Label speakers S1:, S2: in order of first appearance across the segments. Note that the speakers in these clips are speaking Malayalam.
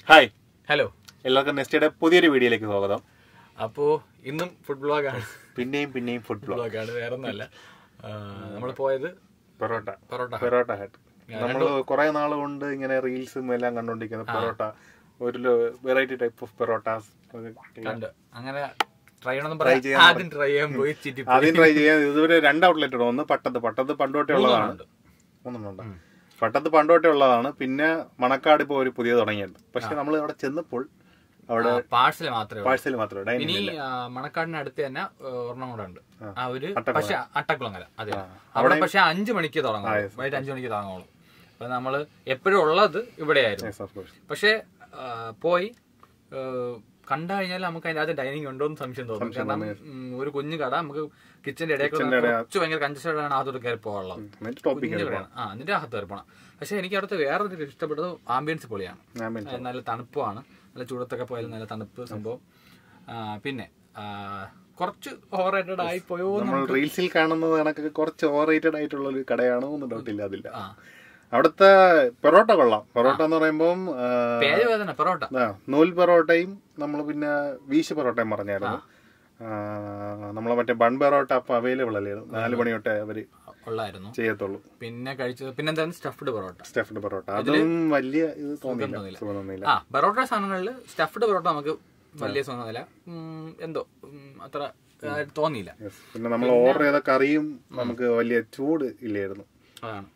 S1: ഹായ്
S2: ഹലോ
S1: എല്ലാവർക്കും നെക്സ്റ്റയുടെ പുതിയൊരു വീഡിയോയിലേക്ക് സ്വാഗതം
S2: അപ്പോ ഇന്നും ഫുഡ് ബ്ലോഗാണ്
S1: പിന്നെയും പിന്നെയും ഫുഡ് ബ്ലോഗ്
S2: ബ്ലോഗാണ് വേറെ ഒന്നല്ല നമ്മൾ പോയത്
S1: പൊറോട്ട
S2: പൊറോട്ട
S1: പൊറോട്ട ഹട്ട് നമ്മൾ കുറെ നാൾ കൊണ്ട് ഇങ്ങനെ റീൽസും എല്ലാം കണ്ടോണ്ടിരിക്കുന്നത് പൊറോട്ട ഒരു വെറൈറ്റി ടൈപ്പ് ഓഫ് പൊറോട്ടാസ്
S2: കണ്ട് അങ്ങനെ ട്രൈ ചെയ്യണമെന്ന്
S1: Try
S2: പറയാം
S1: ചെയ്യാൻ
S2: ആദ്യം ട്രൈ ചെയ്യാൻ പോയി ചിറ്റി
S1: ആദ്യം ട്രൈ ചെയ്യാൻ ഇതുവരെ രണ്ട് ഔട്ട്ലെറ്റ് ഉണ്ട് ഒന്ന് പട്ടത്ത് പട്ടത്ത് പണ്ടോട്ടേ ഉള്ളതാണ് മൂന്നെണ്ണമുണ്ട് പട്ടത്ത് പണ്ടോട്ടേ ഉള്ളതാണ് പിന്നെ മണക്കാട് ഇപ്പോൾ ഒരു പുതിയ തുടങ്ങിയത് പക്ഷെ നമ്മൾ അവിടെ ചെന്നപ്പോൾ അവിടെ
S2: പാഴ്സൽ മാത്രമേ ഉള്ളൂ.
S1: പാഴ്സൽ മാത്രമേ ഡൈനിങ്
S2: ഇനി ആ, മണക്കാടിന് അടുത്ത് തന്നെ ആ, ഒരെണ്ണം കൂടെ ഉണ്ട് ആ ഒരു
S1: അട്ടക്കുളം.
S2: പക്ഷെ അട്ടക്കുളങ്ങര അതെ അവിടെ പക്ഷെ അഞ്ചു മണിക്ക് തുടങ്ങും വൈകിട്ട് അഞ്ചു മണിക്ക് തുടങ്ങുള്ളൂ അപ്പൊ നമ്മള് എപ്പോഴും ഉള്ളത് ഇവിടെയായിരുന്നു
S1: ഓഫ് കോഴ്സ്
S2: പക്ഷെ ആ, പോയി ആ, കണ്ടു കഴിഞ്ഞാൽ നമുക്ക് അതിന്റെ അകത്ത് ഡൈനിങ് ഉണ്ടോ എന്ന് സംശയം തോന്നും കാരണം ഉം, ഒരു കുഞ്ഞു കട നമുക്ക് കിച്ചന്റെ ഇടയിൽ കൂടെ കുറച്ച് ഭയങ്കര കഞ്ചസ്റ്റഡ് ആണ് അകത്തോട്ട് കയറി പോകാനുള്ളത്
S1: എന്നിട്ട് ടോപ്പിക്
S2: കുഞ്ഞു കടയാണ് ആ എന്നിട്ട് അകത്ത് കയറി പോകണം പക്ഷെ എനിക്ക് അവിടുത്തെ വേറൊരു ഇഷ്ടപ്പെട്ടത് ആംബിയൻസ് പൊളിയാണ്
S1: ഞാൻ
S2: ആ, നല്ല തണുപ്പുമാണ് നല്ല ചൂടത്തൊക്കെ പോയാലും നല്ല തണുപ്പ് സംഭവം ആ, പിന്നെ ആ, കുറച്ച് ഓവർ റേറ്റഡ് ആയി പോയോ എന്ന്
S1: നമ്മൾ റീൽസിൽ കാണുന്നത് കണക്കൊക്കെ കുറച്ച് ഓവർ റേറ്റഡ് ആയിട്ടുള്ള ഒരു കടയാണോ ഒന്നും ഡൗട്ട് ഇല്ല അതില്ല
S2: ആ
S1: അവിടുത്തെ പൊറോട്ട കൊള്ളാം പൊറോട്ട എന്ന് പറയുമ്പോൾ
S2: പേര് വേദന പൊറോട്ട
S1: നൂൽ പൊറോട്ടയും നമ്മൾ പിന്നെ വീശ് പൊറോട്ടയും പറഞ്ഞായിരുന്നു ആ, നമ്മളെ മറ്റേ ബൺ പൊറോട്ട അപ്പൊ അവൈലബിൾ അല്ലായിരുന്നു നാല് മണി തൊട്ടേ അവര്
S2: ഉള്ളായിരുന്നു
S1: ചെയ്യത്തുള്ളൂ
S2: പിന്നെ കഴിച്ചത് പിന്നെന്താണ് സ്റ്റഫ്ഡ് പൊറോട്ട
S1: സ്റ്റഫ്ഡ് പൊറോട്ട അതും വലിയ ഇത് തോന്നിയില്ല
S2: തോന്നിയില്ല.
S1: സുഖം തോന്നിയില്ല
S2: ആ പൊറോട്ട സാധനങ്ങളിൽ സ്റ്റഫ്ഡ് പൊറോട്ട നമുക്ക് വലിയ തോന്നുന്നില്ല ഉം, എന്തോ ഉം, അത്ര ആ, തോന്നിയില്ല
S1: Yes. പിന്നെ നമ്മൾ ഓർഡർ ചെയ്ത കറിയും നമുക്ക് വലിയ ചൂട് ഇല്ലായിരുന്നു
S2: അതാണ്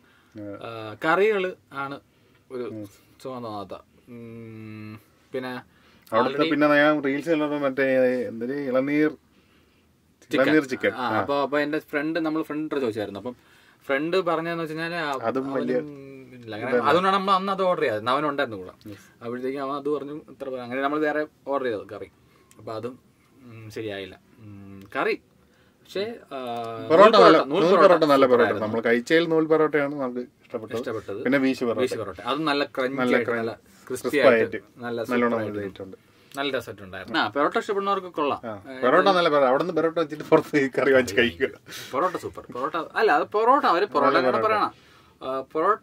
S2: കറികൾ ആണ് ഒരു സുഖം തോന്നാത്ത ഉം, പിന്നെ
S1: അവിടുത്തെ പിന്നെ ഞാൻ റീൽസ് കണ്ടപ്പോൾ മറ്റേ എന്തൊരു ഇളനീർ ഇളനീർ ചിക്കൻ
S2: ആ, അപ്പൊ അപ്പൊ എന്റെ ഫ്രണ്ട് നമ്മൾ ഫ്രണ്ട് ചോദിച്ചായിരുന്നു അപ്പം ഫ്രണ്ട് പറഞ്ഞതെന്ന് വെച്ച് കഴിഞ്ഞാല് ആ-
S1: അതും
S2: അവനും ഇല്ല, അങ്ങനെ അതുകൊണ്ടാണ് നമ്മൾ അന്ന് അത് ഓർഡർ ചെയ്തത് അവൻ ഉണ്ടായിരുന്നു കൂടെ അപ്പോഴത്തേക്കും അവൻ അത് പറഞ്ഞു ഇത്ര പേര്. അങ്ങനെ നമ്മൾ വേറെ ഓർഡർ ചെയ്തത് കറി അപ്പൊ അതും ഉം, ശരിയായില്ല ഉം, കറി പക്ഷേ ആ,
S1: പൊറോട്ട
S2: നൂൽ
S1: നല്ല
S2: നൂൽ
S1: നൂൽ പൊറോട്ട നല്ല പൊറോട്ട
S2: ആയിരുന്നു.
S1: നമ്മൾ കഴിച്ചതിൽ നൂൽ പൊറോട്ടയാണ് നമുക്ക് ഇഷ്ടപ്പെട്ടത്
S2: ഇഷ്ടപ്പെട്ടത്
S1: പിന്നെ വീശ് പൊറോട്ട
S2: ബീച്ച് പൊറോട്ട അതും നല്ല ക്രഞ്ചി ആയിട്ട് നല്ല ക്രിസ്പി
S1: crisp
S2: ആയിട്ട്
S1: ആയിട്ട്
S2: നല്ല
S1: നല്ലോണം
S2: super ആയിട്ട്
S1: ഇതായിട്ടുണ്ട്
S2: നല്ല രസമായിട്ടുണ്ടായിരുന്നു ആ പൊറോട്ട ഇഷ്ടപ്പെടുന്നവർക്ക് കൊള്ളാം
S1: പൊറോട്ട നല്ല പൊറോട്ട അവിടെ നിന്ന് പൊറോട്ട വെച്ചിട്ട് പുറത്ത് ഈ കറി വാങ്ങിച്ച് കഴിക്കുക
S2: പൊറോട്ട സൂപ്പർ പൊറോട്ട അല്ല അത് പൊറോട്ട അവര് പൊറോട്ട കൂടെ പറയണം ആ, പൊറോട്ട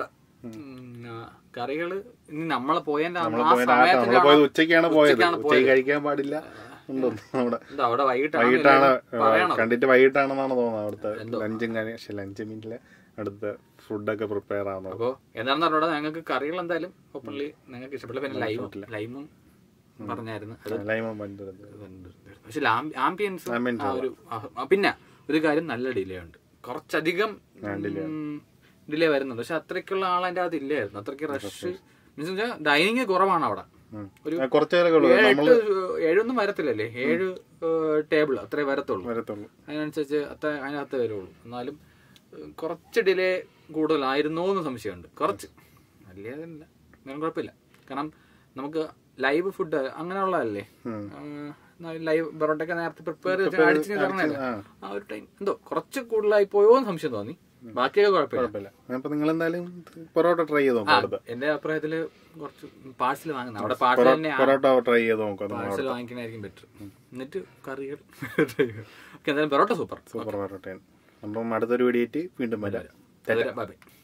S2: കറികള് ഇനി നമ്മളെ പോയതിന്റെ ആ
S1: നമ്മള് പോയത് ആട്ടാ. നമ്മള് പോയത് ഉച്ചയ്ക്കാണ് പോയത് ഉച്ചയ്ക്ക് കഴിക്കാൻ പാടില്ല ഉണ്ടെന്ന് നമ്മുടെ
S2: എന്താ അവിടെ വൈകിട്ടാണ്
S1: വൈകിട്ടാണ്
S2: പറയണം
S1: കണ്ടിട്ട് വൈകിട്ടാണെന്നാണ് തോന്നുന്നത് അവിടുത്തെ ലഞ്ചും കാര്യം പക്ഷെ ലഞ്ച് മീനിലെ അടുത്ത ഫുഡൊക്കെ പ്രിപ്പയർ ആവുന്നത്
S2: അപ്പൊ എന്താണെന്ന് പറഞ്ഞാൽ ഞങ്ങൾക്ക് കറികൾ എന്തായാലും ഓപ്പൺലി നിങ്ങൾക്ക് ഇഷ്ടപ്പെട്ടില്ല പിന്നെ ലൈമും ലൈമും പറഞ്ഞായിരുന്നു അത്
S1: ലൈമ പഞ്ചത്
S2: ഇതുണ്ട്. പക്ഷെ ആംബിയൻസ്
S1: Ambience
S2: ആ ഒരു ആ, പിന്നെ ഒരു കാര്യം നല്ല ഡിലേ ഉണ്ട് കുറച്ചധികം ഡിലേ വരുന്നുണ്ട് പക്ഷെ അത്രയ്ക്കുള്ള ആൾ അതിന്റെ അകത്ത് ഇല്ലായിരുന്നു അത്രയ്ക്ക് റഷ് മീൻസ് ഡൈനിങ് കുറവാണ് അവിടെ ഒരു
S1: കുറച്ച് പേരൊക്കെ ഉള്ളൂ
S2: ഏഴ് എട്ട് ഏഴൊന്നും വരത്തില്ലല്ലേ ഏഴ് ടേബിൾ അത്രേ വരത്തുള്ളൂ
S1: വരത്തുള്ളൂ
S2: അതിനനുസരിച്ച് അത്ര അതിനകത്ത് വരുള്ളൂ എന്നാലും ഏഹ്, കുറച്ച് ഡിലേ കൂടുതലായിരുന്നോ എന്ന് സംശയമുണ്ട് കുറച്ച് വലിയ ഇതല്ല എന്നാലും കുഴപ്പമില്ല കാരണം നമുക്ക് ലൈവ് ഫുഡ് അങ്ങനെയുള്ളതല്ലേ ലൈവ് പൊറോട്ടയൊക്കെ നേരത്തെ പ്രിപ്പയർ ചെയ്ത് അടിച്ചു തരണല്ലേ
S1: ആ.
S2: ആ ഒരു ടൈം എന്തോ കുറച്ച് കൂടുതലായി പോയോ എന്ന് സംശയം തോന്നി ബാക്കിയൊക്കെ കുഴപ്പമില്ല
S1: കുഴപ്പമില്ല അപ്പൊ നിങ്ങൾ എന്തായാലും പൊറോട്ട ട്രൈ ചെയ്ത് നോക്കാം അടുത്ത
S2: എന്റെ അഭിപ്രായത്തില് കുറച്ച് പാഴ്സൽ വാങ്ങുന്നത് അവിടെ പാഴ്സൽ തന്നെ
S1: പൊറോട്ട ട്രൈ ചെയ്ത് നോക്കാം നമ്മൾ
S2: പാഴ്സൽ വാങ്ങിക്കണായിരിക്കും ബെറ്റർ എന്നിട്ട് കറികൾ ഓക്കെ എന്തായാലും പൊറോട്ട സൂപ്പർ
S1: സൂപ്പർ പൊറോട്ടയാണ് അപ്പം അടുത്തൊരു വീഡിയോ വീണ്ടും വരാം
S2: ബൈ ബൈ